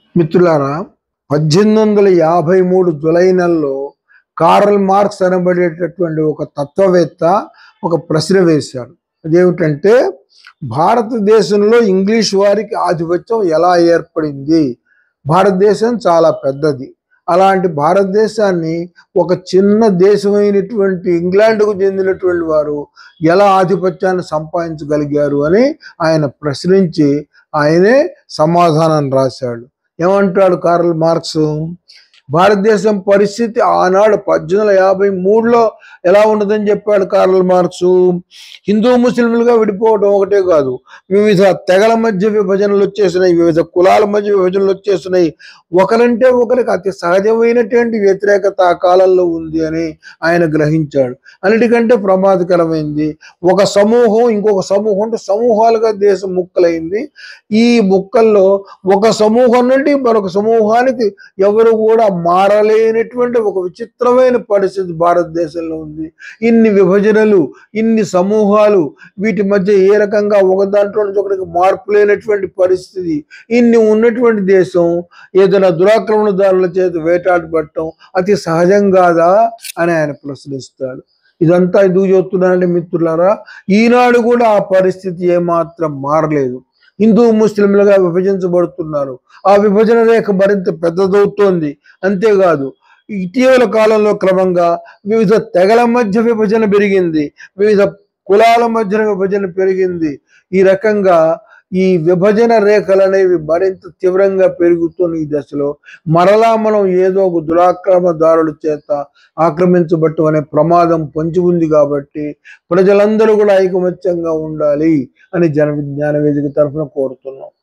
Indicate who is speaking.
Speaker 1: మిత్రులారా పద్దెనిమిది వందల యాభై మూడు జులై నెలలో కార్ల్ మార్క్స్ అనబడేటటువంటి ఒక తత్వవేత్త ఒక ప్రశ్న వేశాడు అదేమిటంటే భారతదేశంలో ఇంగ్లీష్ వారికి ఆధిపత్యం ఎలా ఏర్పడింది భారతదేశం చాలా పెద్దది అలాంటి భారతదేశాన్ని ఒక చిన్న దేశమైనటువంటి ఇంగ్లాండ్కు చెందినటువంటి వారు ఎలా ఆధిపత్యాన్ని సంపాదించగలిగారు అని ఆయన ప్రశ్నించి ఆయనే సమాధానం రాశాడు ఏమంటాడు కార్ల్ మార్క్స్ భారతదేశం పరిస్థితి ఆనాడు పద్దెనిమిది వందల యాభై మూడులో ఎలా ఉండదని చెప్పాడు కార్ల్ మార్క్స్ హిందూ ముస్లింలుగా విడిపోవడం ఒకటే కాదు వివిధ తెగల మధ్య విభజనలు వచ్చేసినాయి వివిధ కులాల మధ్య విభజనలు వచ్చేసినాయి ఒకరంటే ఒకరికి అతి సహజమైనటువంటి వ్యతిరేకత ఆ కాలంలో ఉంది అని ఆయన గ్రహించాడు అన్నిటికంటే ప్రమాదకరమైంది ఒక సమూహం ఇంకొక సమూహం అంటే సమూహాలుగా దేశం ముక్కలైంది ఈ ముక్కల్లో ఒక సమూహం నుండి మరొక సమూహానికి ఎవరు కూడా మారలేనటువంటి ఒక విచిత్రమైన పరిస్థితి భారతదేశంలో ఉంది ఇన్ని విభజనలు ఇన్ని సమూహాలు వీటి మధ్య ఏ రకంగా ఒక దాంట్లో నుంచి ఒకరికి మార్పు లేనటువంటి పరిస్థితి ఇన్ని ఉన్నటువంటి దేశం ఏదైనా దురాక్రమణదారుల చేత వేటాడబడటం అతి సహజం కాదా అని ఆయన ప్రశ్నిస్తాడు ఇదంతా ఎందుకు చెప్తున్నానంటే మిత్రులారా ఈనాడు కూడా ఆ పరిస్థితి ఏమాత్రం మారలేదు హిందూ ముస్లింలుగా విభజించబడుతున్నారు ఆ విభజన రేఖ మరింత పెద్దదవుతోంది అంతేకాదు ఇటీవల కాలంలో క్రమంగా వివిధ తెగల మధ్య విభజన పెరిగింది వివిధ కులాల మధ్య విభజన పెరిగింది ఈ రకంగా ఈ విభజన రేఖలు అనేవి మరింత తీవ్రంగా పెరుగుతున్న ఈ దశలో మరలా మనం ఏదో ఒక దురాక్రమదారుల చేత ఆక్రమించబట్టం అనే ప్రమాదం పొంచి ఉంది కాబట్టి ప్రజలందరూ కూడా ఐకమత్యంగా ఉండాలి అని జన విజ్ఞాన వేదిక తరఫున కోరుతున్నాం